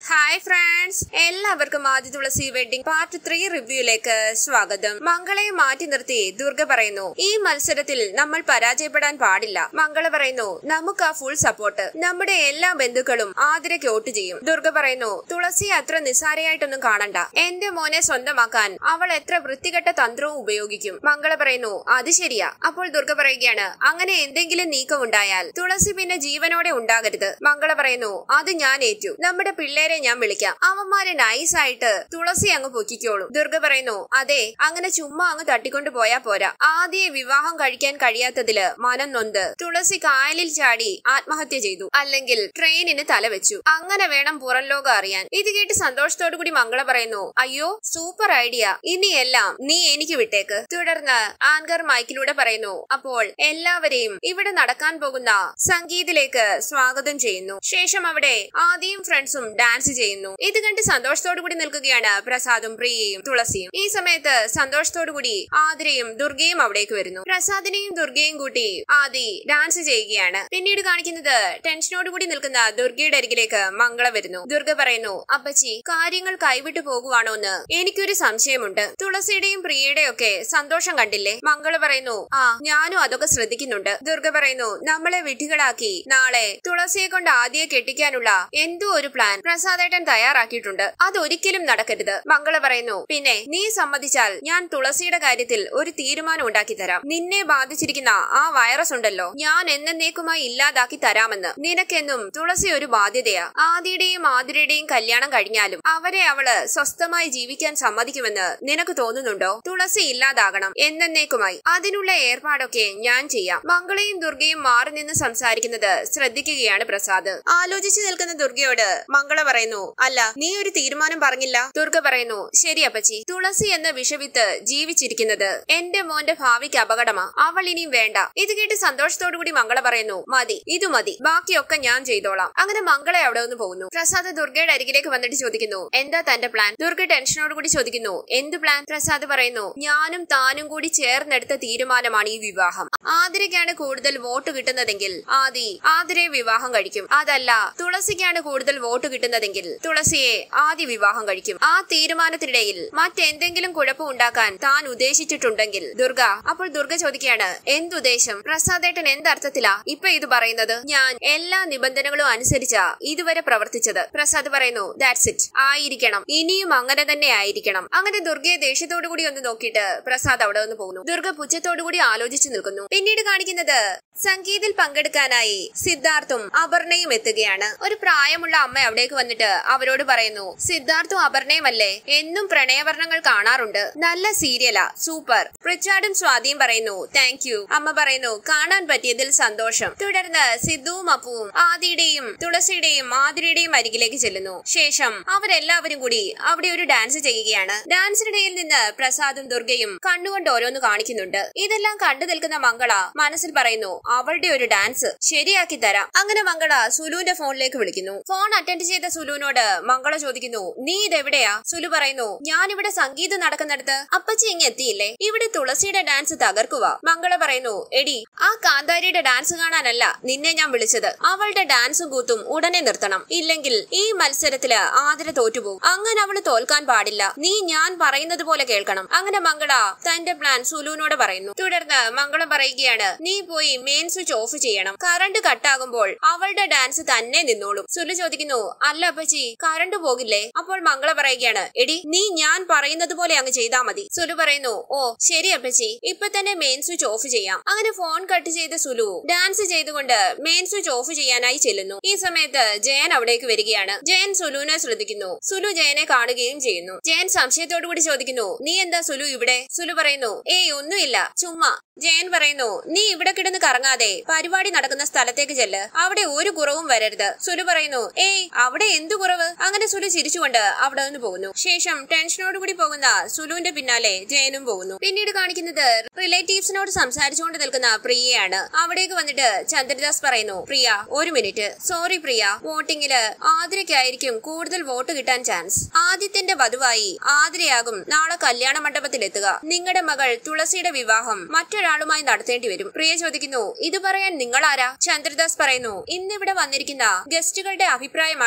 hi friends എല്ലാവർക്കും ആദ്യ Tulasi wedding part three റിവ്യൂയിലേക്ക് സ്വാഗതം മംഗളയെ മാറ്റി നിർത്തി ദുർഗ പറയുന്നു ഈ മത്സരത്തിൽ നമ്മൾ പരാജയപ്പെടാൻ പാടില്ല മംഗള പറയുന്നു നമുക്ക് ആ ഫുൾ സപ്പോർട്ട് നമ്മുടെ എല്ലാ ബന്ധുക്കളും ആതിരയ്ക്ക് വോട്ട് ചെയ്യും ദുർഗ പറയുന്നു തുളസി അത്ര നിസ്സാരയായിട്ടൊന്നും കാണണ്ട എന്റെ മോനെ സ്വന്തമാക്കാൻ അവൾ എത്ര വൃത്തികെട്ട തന്ത്രവും ഉപയോഗിക്കും മംഗള പറയുന്നു അത് ശരിയാ അപ്പോൾ ദുർഗ പറയുകയാണ് അങ്ങനെ എന്തെങ്കിലും നീക്കം ഉണ്ടായാൽ തുളസി പിന്നെ ജീവനോടെ ഉണ്ടാകരുത് മംഗള പറയുന്നു അത് ഞാൻ ഏറ്റു നമ്മുടെ പിള്ളേരെ ഞാൻ വിളിക്കാം അവന്മാരെ നൈസായിട്ട് തുളസി അങ്ങ് പൊക്കിക്കോളും ദുർഗ പറയുന്നു അതെ അങ്ങനെ ചുമ്മാ അങ്ങ് തട്ടിക്കൊണ്ടു പോയാ പോരാ ആദ്യ വിവാഹം കഴിക്കാൻ കഴിയാത്തതില് മനം നൊന്ത് തുളസി കായലിൽ ചാടി ആത്മഹത്യ ചെയ്തു അല്ലെങ്കിൽ ട്രെയിനിന് തല വെച്ചു അങ്ങനെ വേണം പുറം ലോകം അറിയാൻ ഇത് കേട്ട് സന്തോഷത്തോടു കൂടി മംഗള പറയുന്നു അയ്യോ സൂപ്പർ ഐഡിയ ഇനിയെല്ലാം നീ എനിക്ക് വിട്ടേക്ക് തുടർന്ന് ആങ്കർ മൈക്കിലൂടെ പറയുന്നു അപ്പോൾ എല്ലാവരെയും ഇവിടെ നടക്കാൻ പോകുന്ന സംഗീതിലേക്ക് സ്വാഗതം ചെയ്യുന്നു ശേഷം അവിടെ ആദിയും ഫ്രണ്ട്സും ഡാൻസ് ചെയ്യുന്നു ഇത് കണ്ട് സന്തോഷത്തോടു കൂടി നിൽക്കുകയാണ് പ്രസാദും പ്രിയയും തുളസിയും ഈ സമയത്ത് സന്തോഷത്തോടു കൂടി ആതിരയും ദുർഗയും അവിടേക്ക് വരുന്നു പ്രസാദിനെയും ദുർഗയും കൂട്ടി ആദി ഡാൻസ് ചെയ്യുകയാണ് പിന്നീട് കാണിക്കുന്നത് ടെൻഷനോട് കൂടി നിൽക്കുന്ന ദുർഗയുടെ അരികിലേക്ക് മംഗള വരുന്നു ദുർഗ പറയുന്നു അപ്പച്ചി കാര്യങ്ങൾ കൈവിട്ടു പോകുവാണോ എന്ന് എനിക്കൊരു സംശയമുണ്ട് തുളസിയുടെയും പ്രിയയുടെയും ഒക്കെ സന്തോഷം കണ്ടില്ലേ മംഗള പറയുന്നു ആ ഞാനും അതൊക്കെ ശ്രദ്ധിക്കുന്നുണ്ട് ദുർഗ പറയുന്നു നമ്മളെ വിഡ്ഢികളാക്കി നാളെ തുളസിയെ കൊണ്ട് ആദ്യം കെട്ടിക്കാനുള്ള എന്തോ ഒരു പ്ലാൻ പ്രസാദേട്ടൻ തയ്യാറാക്കിയിട്ടുണ്ട് അതൊരിക്കലും നടക്കരുത് മംഗള പറയുന്നു പിന്നെ നീ സമ്മതിച്ചാൽ ഞാൻ തുളസിയുടെ കാര്യത്തിൽ ഒരു തീരുമാനം ഉണ്ടാക്കി തരാം നിന്നെ ബാധിച്ചിരിക്കുന്ന ആ വൈറസ് ഉണ്ടല്ലോ ഞാൻ എന്നേക്കുമായി ഇല്ലാതാക്കി തരാമെന്ന് നിനക്കെന്നും തുളസി ഒരു ബാധ്യതയാ ആദിയുടെയും ആതിരയുടെയും കല്യാണം കഴിഞ്ഞാലും അവരെ അവള് സ്വസ്ഥമായി ജീവിക്കാൻ സമ്മതിക്കുമെന്ന് നിനക്ക് തോന്നുന്നുണ്ടോ തുളസി ഇല്ലാതാകണം എന്നേക്കുമായി അതിനുള്ള ഏർപ്പാടൊക്കെ ഞാൻ ചെയ്യാം മംഗളയും ദുർഗയും മാറി നിന്ന് സംസാരിക്കുന്നത് ശ്രദ്ധിക്കുകയാണ് പ്രസാദ് ആലോചിച്ചു നിൽക്കുന്ന ദുർഗയോട് മംഗള പറയുന്നു അല്ല നീ ഒരു തീരുമാനം പറഞ്ഞില്ല ദുർഗ പറയുന്നു ശരി അപ്പച്ചി തുളസി എന്ന വിഷവിത്ത് ജീവിച്ചിരിക്കുന്നത് എന്റെ മോന്റെ ഭാവിക്ക് അപകടമാ അവൾ ഇനിയും വേണ്ട ഇത് കേട്ട് സന്തോഷത്തോടു കൂടി മംഗള പറയുന്നു മതി ഇത് മതി ബാക്കിയൊക്കെ ഞാൻ ചെയ്തോളാം അങ്ങനെ മംഗള അവിടെ നിന്ന് പോകുന്നു പ്രസാദ് ദുർഗയുടെ അരികിലേക്ക് വന്നിട്ട് ചോദിക്കുന്നു എന്താ തന്റെ പ്ലാൻ ദുർഗ ടെൻഷനോട് കൂടി ചോദിക്കുന്നു എന്ത് പ്ലാൻ പ്രസാദ് പറയുന്നു ഞാനും താനും കൂടി ചേർന്നെടുത്ത തീരുമാനമാണ് ഈ വിവാഹം ആതിരയ്ക്കാണ് കൂടുതൽ വോട്ട് കിട്ടുന്നതെങ്കിൽ ആദി ആതിരയെ വിവാഹം കഴിക്കും അതല്ല തുളസിക്കാണ് കൂടുതൽ വോട്ട് കിട്ടുന്നതെങ്കിൽ തുളസിയെ ആദ്യ വിവാഹം കഴിക്കും ആ തീരുമാനത്തിനിടയിൽ മറ്റെന്തെങ്കിലും കുഴപ്പം ഉണ്ടാക്കാൻ താൻ ഉദ്ദേശിച്ചിട്ടുണ്ടെങ്കിൽ ദുർഗ അപ്പോൾ ദുർഗ ചോദിക്കുകയാണ് എന്തുദ്ദേശം പ്രസാദേട്ടൻ എന്തർത്ഥത്തിലാ ഇപ്പൊ ഇത് പറയുന്നത് ഞാൻ എല്ലാ നിബന്ധനകളും അനുസരിച്ചാ ഇതുവരെ പ്രവർത്തിച്ചത് പ്രസാദ് പറയുന്നു ദാറ്റ്സ് ഇറ്റ് ആയിരിക്കണം ഇനിയും അങ്ങനെ തന്നെ ആയിരിക്കണം അങ്ങനെ ദുർഗയെ ദേഷ്യത്തോടു കൂടി ഒന്ന് നോക്കിയിട്ട് പ്രസാദ് അവിടെ നിന്ന് പോകുന്നു ദുർഗ പുച്ഛത്തോടു കൂടി ആലോചിച്ചു നിൽക്കുന്നു പിന്നീട് കാണിക്കുന്നത് സംഗീതിൽ പങ്കെടുക്കാനായി സിദ്ധാർത്ഥും അപർണയും എത്തുകയാണ് ഒരു പ്രായമുള്ള അമ്മ അവിടേക്ക് വന്നിട്ട് അവരോട് പറയുന്നു സിദ്ധാർത്ഥും അപർണയും അല്ലേ എന്നും പ്രണയവർണ്ണങ്ങൾ കാണാറുണ്ട് നല്ല സീരിയലാ സൂപ്പർ റിച്ചാർഡും സ്വാതിയും പറയുന്നു താങ്ക് യു അമ്മ പറയുന്നു കാണാൻ പറ്റിയതിൽ സന്തോഷം തുടർന്ന് സിദ്ധുവും അപ്പുവും ആദിയുടെയും തുളസിയുടെയും മാധുരിയുടെയും അരികിലേക്ക് ചെല്ലുന്നു ശേഷം അവരെല്ലാവരും കൂടി അവിടെ ഒരു ഡാൻസ് ചെയ്യുകയാണ് ഡാൻസിനിടയിൽ നിന്ന് പ്രസാദും ദുർഗയും കണ്ണുകൊണ്ട് ഓരോന്ന് കാണിക്കുന്നുണ്ട് ഇതെല്ലാം കണ്ടു നിൽക്കുന്ന മംഗള മനസ്സിൽ പറയുന്നു അവളുടെ ഒരു ഡാൻസ് ശരിയാക്കി തരാം അങ്ങനെ മംഗള സുലുവിന്റെ ഫോണിലേക്ക് വിളിക്കുന്നു ഫോൺ അറ്റൻഡ് ചെയ്ത സുലുവിനോട് മംഗള ചോദിക്കുന്നു നീ ഇതെവിടെയാ സുലു പറയുന്നു ഞാൻ ഇവിടെ സംഗീതം നടക്കുന്നിടത്ത് അപ്പച്ചി ഇങ്ങ് എത്തിയില്ലേ ഇവിടെ തുളസിയുടെ ഡാൻസ് തകർക്കുക മംഗള പറയുന്നു എടി ആ കാന്താരിയുടെ ഡാൻസ് കാണാനല്ല നിന്നെ ഞാൻ വിളിച്ചത് അവളുടെ ഡാൻസും കൂത്തും ഉടനെ നിർത്തണം ഇല്ലെങ്കിൽ ഈ മത്സരത്തില് ആതിര തോറ്റുപോകും അങ്ങനെ അവള് തോൽക്കാൻ പാടില്ല നീ ഞാൻ പറയുന്നത് പോലെ കേൾക്കണം അങ്ങനെ മംഗള തന്റെ പ്ലാൻ സുലുവിനോട് പറയുന്നു തുടർന്ന് മംഗളം പറയുകയാണ് നീ പോയി മെയിൻ സ്വിച്ച് ഓഫ് ചെയ്യണം കറണ്ട് കട്ടാകുമ്പോൾ അവളുടെ ഡാൻസ് തന്നെ നിന്നോളും സുലു ചോദിക്കുന്നു അല്ല അപ്പച്ചി കറണ്ട് പോകില്ലേ അപ്പോൾ മംഗള പറയുകയാണ് എടി നീ ഞാൻ പറയുന്നത് പോലെ അങ്ങ് ചെയ്താ മതി സുലു പറയുന്നു ഓ ശരി അപ്പച്ചി ഇപ്പൊ തന്നെ മെയിൻ സ്വിച്ച് ഓഫ് ചെയ്യാം അങ്ങനെ ഫോൺ കട്ട് ചെയ്ത സുലു ഡാൻസ് ചെയ്തുകൊണ്ട് മെയിൻ സ്വിച്ച് ഓഫ് ചെയ്യാനായി ചെല്ലുന്നു ഈ സമയത്ത് ജയൻ അവിടേക്ക് വരികയാണ് ജയൻ സുലുവിനെ ശ്രദ്ധിക്കുന്നു സുലു ജയനെ കാണുകയും ചെയ്യുന്നു ജയൻ സംശയത്തോടു കൂടി ചോദിക്കുന്നു നീ എന്താ സുലു ഇവിടെ സുലു പറയുന്നു ഏയ് ഒന്നുമില്ല ചുമ്മാ ജയൻ പറയുന്നു നീ ഇവിടെ കിടന്ന് കറങ്ങാതെ പരിപാടി നടക്കുന്ന സ്ഥലത്തേക്ക് ചെല്ല് അവിടെ ഒരു കുറവും വരരുത് സുലു പറയുന്നു ഏയ് അവിടെ എന്തു കുറവ് അങ്ങനെ സുലു ചിരിച്ചുകൊണ്ട് അവിടെ നിന്ന് പോകുന്നു ശേഷം ടെൻഷനോട് കൂടി പോകുന്ന സുലുവിന്റെ പിന്നാലെ ജയനും പോകുന്നു പിന്നീട് കാണിക്കുന്നത് റിലേറ്റീവ്സിനോട് സംസാരിച്ചുകൊണ്ട് നിൽക്കുന്ന പ്രിയയാണ് അവിടേക്ക് വന്നിട്ട് ചന്ദ്രദാസ് പറയുന്നു പ്രിയ ഒരു മിനിറ്റ് സോറി പ്രിയ വോട്ടിങ്ങില് ആതിരയ്ക്കായിരിക്കും കൂടുതൽ വോട്ട് കിട്ടാൻ ചാൻസ് ആദിത്യന്റെ വധുവായി ആതിരയാകും നാളെ കല്യാണ മണ്ഡപത്തിൽ എത്തുക നിങ്ങളുടെ മകൾ തുളസിയുടെ വിവാഹം മറ്റൊരാളുമായി നടത്തേണ്ടി വരും പ്രിയ ചോദിക്കുന്നു ഇത് പറയാൻ നിങ്ങളാരാ ചന്ദ്രദാസ് പറയുന്നു ഇന്നിവിടെ വന്നിരിക്കുന്ന ഗസ്റ്റുകളുടെ അഭിപ്രായമാണ് ഞാൻ പറയുന്നത്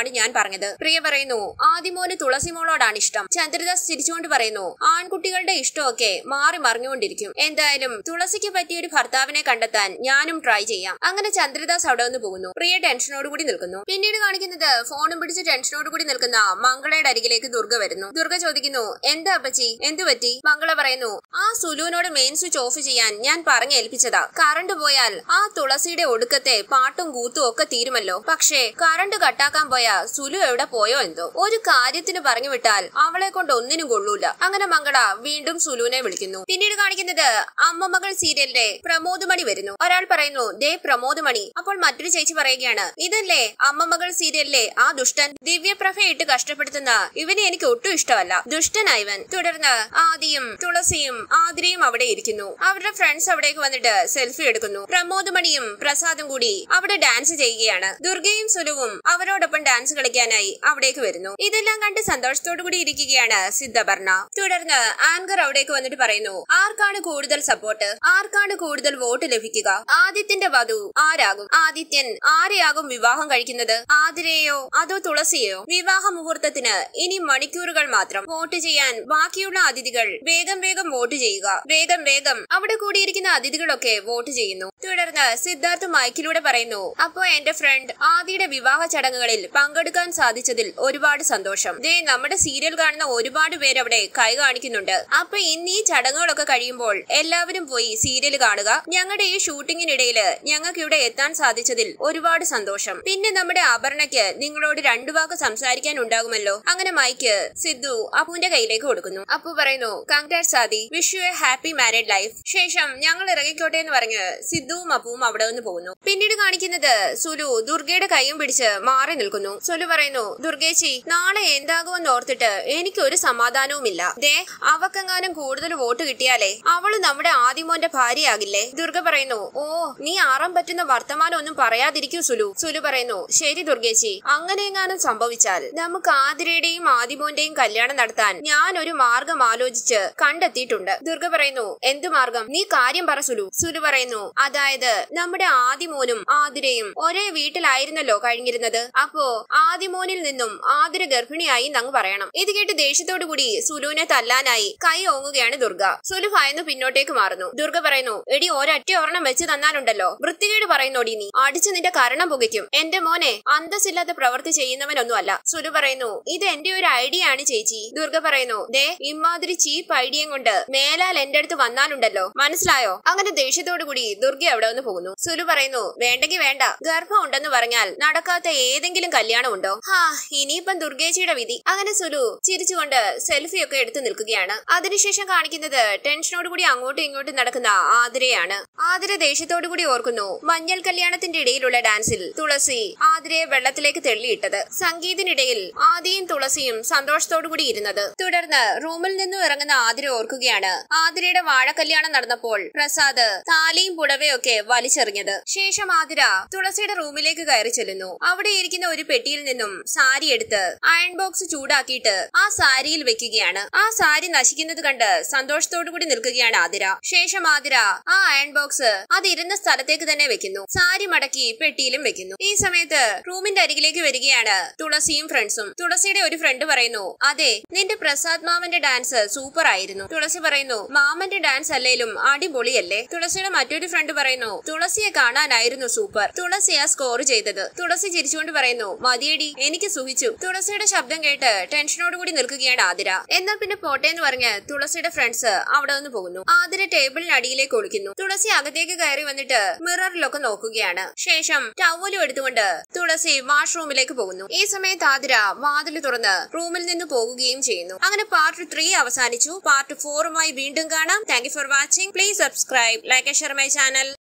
പറഞ്ഞത് പ്രിയ പറയുന്നു ആദിമോന് തുളസിമോളോടാണ് ഇഷ്ടം ചന്ദ്രദാസ് ചിരിച്ചുകൊണ്ട് പറയുന്നു ആൺകുട്ടികളുടെ ഇഷ്ടമൊക്കെ മാറി മറിഞ്ഞുകൊണ്ടിരിക്കും എന്തായാലും തുളസിക്ക് പറ്റിയ ഒരു ഭർത്താവിനെ കണ്ടെത്താൻ ഞാനും ട്രൈ ചെയ്യാം അങ്ങനെ ചന്ദ്രദാസ് അവിടെ നിന്ന് പോകുന്നു പ്രിയ ടെൻഷനോട് കൂടി നിൽക്കുന്നു പിന്നീട് കാണിക്കുന്നത് ഫോണും പിടിച്ച് ടെൻഷനോട് കൂടി നിൽക്കുന്ന മംഗളയുടെ അരികിലേക്ക് ദുർഗ വരുന്നു ദുർഗ ചോദിക്കുന്നു എന്താ അപ്പച്ചി എന്തു പറ്റി മംഗള പറയുന്നു ആ സുലുവിനോട് മെയിൻ സ്വിച്ച് ഓഫ് ചെയ്യാൻ ഞാൻ പറഞ്ഞേൽപ്പിച്ചതാ കറണ്ട് പോയാൽ ആ തുളസിയുടെ ഒടുക്കത്തെ പാട്ടും കൂത്തും ഒക്കെ തീരുമല്ലോ പക്ഷേ കറണ്ട് കട്ടാക്കാൻ പോയ സുലു എവിടെ പോയോ എന്തോ ഒരു കാര്യത്തിന് പറഞ്ഞു വിട്ടാൽ അവളെ കൊണ്ട് ഒന്നിനും കൊള്ളൂല അങ്ങനെ മംഗള വീണ്ടും സുലുവിനെ വിളിക്കുന്നു പിന്നീട് കാണിക്കുന്നത് അമ്മമകൾ സീരിയലിന്റെ പ്രമോദ് മണി വരുന്നു ഒരാൾ പറയുന്നു ദേ പ്രമോദ് മണി അപ്പോൾ മറ്റൊരു ചേച്ചി പറയുകയാണ് ഇതല്ലേ അമ്മമകൾ സീരിയലിലെ ആ ദുഷ്ടൻ ദിവ്യപ്രഭ ഇട്ട് കഷ്ടപ്പെടുത്തുന്ന ഇവനെ എനിക്ക് ഒട്ടും ഇഷ്ടമല്ല ദുഷ്ടനായവൻ തുടർന്ന് ആദിയും തുളസിയും ആതിരയും അവിടെ ഇരിക്കുന്നു അവരുടെ ഫ്രണ്ട്സ് അവിടേക്ക് വന്നിട്ട് സെൽഫി എടുക്കുന്നു പ്രമോദ് മണിയും പ്രസാദും കൂടി അവിടെ ഡാൻസ് ചെയ്യുകയാണ് ദുർഗയും സുലുവും അവരോടൊപ്പം ഡാൻസ് കളിക്കാനായി അവിടേക്ക് വരുന്നു ഇതെല്ലാം കണ്ട് സന്തോഷത്തോടു കൂടി ഇരിക്കുകയാണ് സിദ്ധപർണ തുടർന്ന് ആങ്കർ അവിടേക്ക് വന്നിട്ട് പറയുന്നു ആർക്കാണ് കൂടുതൽ സപ്പോർട്ട് ആർക്കാണ് കൂടുതൽ വോട്ട് ലഭിക്കുക ആദിത്യന്റെ വധു ആരാകും ആദിത്യൻ ആരെയാകും വിവാഹം കഴിക്കുന്നത് ആതിരയെയോ അതോ തുളസിയെയോ വിവാഹ മുഹൂർത്തത്തിന് ഇനി മണിക്കൂറുകൾ മാത്രം വോട്ട് ചെയ്യാൻ ബാക്കിയുള്ള അതിഥികൾ വേഗം വേഗം വോട്ട് ചെയ്യുക വേഗം വേഗം അവിടെ കൂടിയിരിക്കുന്ന അതിഥികളൊക്കെ വോട്ട് ചെയ്യുന്നു തുടർന്ന് സിദ്ധാർത്ഥ് മൈക്കിലൂടെ പറയുന്നു അപ്പോ എന്റെ ഫ്രണ്ട് ആദിയുടെ വിവാഹ ചടങ്ങുകളിൽ പങ്കെടുക്കാൻ സാധിച്ചതിൽ ഒരുപാട് സന്തോഷം ദേ നമ്മുടെ സീരിയൽ കാണുന്ന ഒരുപാട് പേര് അവിടെ കൈ കാണിക്കുന്നുണ്ട് അപ്പൊ ഇന്ന് ഈ ചടങ്ങുകളൊക്കെ കഴിയുമ്പോൾ എല്ലാവരും പോയി സീരിയൽ കാണുക ഞങ്ങളുടെ ഈ ഷൂട്ടിങ്ങിനിടയില് ഞങ്ങൾക്ക് ഇവിടെ എത്താൻ സാധിച്ചതിൽ ഒരുപാട് സന്തോഷം പിന്നെ നമ്മുടെ അപർണയ്ക്ക് നിങ്ങളോട് രണ്ടു വാക്ക് സംസാരിക്കാൻ ഉണ്ടാകുമല്ലോ അങ്ങനെ മൈക്ക് സിദ്ധു അപ്പുവിന്റെ കയ്യിലേക്ക് കൊടുക്കുന്നു അപ്പു പറയുന്നു congrats Adi wish you a happy married life ശേഷം ഞങ്ങൾ ഇറങ്ങിക്കോട്ടെ എന്ന് പറഞ്ഞ് സിദ്ധുവും അപ്പുവും അവിടെ നിന്ന് പോകുന്നു പിന്നീട് കാണിക്കുന്നത് സുലു ദുർഗയുടെ കൈയും പിടിച്ച് മാറി നിൽക്കുന്നു സുലു പറയുന്നു ദുർഗേച്ചി നാളെ എന്താകുമെന്ന് ഓർത്തിട്ട് എനിക്ക് ഒരു സമാധാനവുമില്ല ദേ അവക്കെങ്ങാനും കൂടുതൽ വോട്ട് കിട്ടിയാലേ അവള് നമ്മുടെ ആദിമോന്റെ ഭാര്യയാകില്ലേ ദുർഗ പറയുന്നു ഓ നീ ആറാൻ പറ്റുന്ന വർത്തമാനം ഒന്നും പറയാതിരിക്കൂ സുലു സുലു പറയുന്നു ശരി ദുർഗേച്ചി അങ്ങനെയെങ്ങാനും സംഭവിച്ചാൽ നമുക്ക് ആതിരയുടെയും ആദിമോന്റെയും കല്യാണം നടത്താൻ ഞാൻ ഒരു മാർഗം ആലോചിച്ച് കണ്ടെത്തിയിട്ടുണ്ട് ദുർഗ പറയുന്നു എന്തു മാർഗം നീ കാര്യം പറ സുലു സുലു പറയുന്നു അതായത് നമ്മുടെ ആദിമോനും ആതിരയും ഒരേ വീട്ടിലായിരുന്നല്ലോ കഴിഞ്ഞിരുന്നത് അപ്പോ ആദിമോനിൽ നിന്നും ആതിര ഗർഭിണിയായി നങ്ങ് പറയണം ഇത് കേട്ട് ദേഷ്യത്തോടു കൂടി സുലുവിനെ തല്ലാനായി കൈ ഓങ്ങുകയാണ് ദുർഗ സുലു ഭയന്ന് പിന്നോട്ടേക്ക് മാറുന്നു ദുർഗ പറയുന്നു എടി ഒരൊറ്റ ഒരെണ്ണം വെച്ച് തന്നാലുണ്ടല്ലോ വൃത്തികേട് പറയുന്നോടി നീ അടിച്ചു നിന്റെ കരണം പുകയ്ക്കും എന്റെ മോനെ അന്തസ്സില്ലാത്ത പ്രവൃത്തി ചെയ്യുന്നവനൊന്നുമല്ല സുലു പറയുന്നു ഇത് എന്റെ ഒരു ഐഡിയ ആണ് ചേച്ചി ദുർഗ പറയുന്നു ദേ ഇമാതിരി ചീപ്പ് ഐഡിയയും കൊണ്ട് മേലാൽ എന്റെ അടുത്ത് വന്നാലുണ്ടല്ലോ മനസ്സിലായോ അങ്ങനെ ദേഷ്യത്തോടു കൂടി ദുർഗ അവിടെ നിന്ന് പോകുന്നു സുലു പറയുന്നു വേണ്ടെങ്കിൽ വേണ്ട ഗർഭം ഉണ്ടെന്ന് പറഞ്ഞാൽ നടക്കാത്ത ഏതെങ്കിലും കല്യാണം ഉണ്ടോ ഹാ ഇനിയിപ്പം ദുർഗേച്ചിയുടെ വിധി അങ്ങനെ സുലു ചിരിച്ചുകൊണ്ട് സെൽഫി ഒക്കെ എടുത്തു നിൽക്കുകയാണ് അതിനുശേഷം കാണിക്കുന്നത് ടെൻഷനോട് കൂടി അങ്ങോട്ടും ഇങ്ങോട്ടും നടക്കുന്ന ആതിരയാണ് ആതിര ദേഷ്യത്തോടു കൂടി ഓർക്കുന്നു മഞ്ഞൾ കല്യാണത്തിന്റെ ഇടയിലുള്ള ഡാൻസിൽ തുളസി ആതിരയെ വെള്ളത്തിലേക്ക് തെള്ളിയിട്ടത് സംഗീതിനിടയിൽ ആദിയും തുളസിയും സന്തോഷത്തോടു കൂടി ഇരുന്നത് തുടർന്ന് റൂമിൽ നിന്നും ഇറങ്ങുന്ന ആതിര ഓർക്കുകയാണ് ആതിരയുടെ വാഴക്കല്യാണം നടന്നപ്പോൾ പ്രസാദ് താലിയും പുടവയൊക്കെ വലിച്ചെറിഞ്ഞത് ശേഷം ആതിര തുളസിയുടെ റൂമിലേക്ക് കയറി ചെല്ലുന്നു അവിടെ ഇരിക്കുന്ന ഒരു പെട്ടിയിൽ നിന്നും സാരി എടുത്ത് അയൺ ബോക്സ് ചൂടാക്കിയിട്ട് ആ സാരിയിൽ വെക്കുകയാണ് ആ സാരി നശിക്കുന്നത് കണ്ട് സന്തോഷത്തോടു കൂടി നിൽക്കുകയാണ് ആതിര ശേഷം ആതിര ആ അയൺ ബോക്സ് അത് ഇരുന്ന സ്ഥലത്തേക്ക് തന്നെ വെക്കുന്നു സാരി മടക്കി പെട്ടിയിലും വെക്കുന്നു ഈ സമയത്ത് റൂമിന്റെ അരികിലേക്ക് വരികയാണ് തുളസിയും ഫ്രണ്ട്സും തുളസിയുടെ ഒരു ഫ്രണ്ട് പറയുന്നു അതെ നിന്റെ പ്രസാദ് മാമന്റെ ഡാൻസ് സൂപ്പർ ആയിരുന്നു തുളസി പറയുന്നു മാമന്റെ ഡാൻസ് അല്ലേലും അടിപൊളിയല്ലേ തുളസിയുടെ മറ്റൊരു ഫ്രണ്ട് പറയുന്നു തുളസിയെ കാണാനായിരുന്നു സൂപ്പർ തുളസിയാ സ്കോർ ചെയ്തത് തുളസി ചിരിച്ചുകൊണ്ട് പറയുന്നു മതിയടി എനിക്ക് സുഖിച്ചു തുളസിയുടെ ശബ്ദം കേട്ട് ടെൻഷനോട് കൂടി നിൽക്കുകയാണ് ആതിര എന്നാ പിന്നെ പോട്ടെ എന്ന് പറഞ്ഞ് തുളസിയുടെ ഫ്രണ്ട്സ് അവിടെ നിന്ന് പോകുന്നു ആതിര ടേബിളിന് അടിയിലേക്ക് ഒളിക്കുന്നു തുളസി അകത്തേക്ക് കയറി വന്നിട്ട് മിററിലൊക്കെ നോക്കുകയാണ് ശേഷം ടവലും എടുത്തുകൊണ്ട് തുളസി വാഷ്റൂമിലേക്ക് പോകുന്നു ഈ സമയത്ത് ആതിര വാതിൽ തുറന്ന് റൂമിൽ നിന്ന് പോകുകയും ചെയ്യുന്നു അങ്ങനെ പാർട്ട് ത്രീ അവസാനിച്ചു പാർട്ട് ഫോറുമായി വീണ്ടും കാണാം thank you for watching please subscribe like share my channel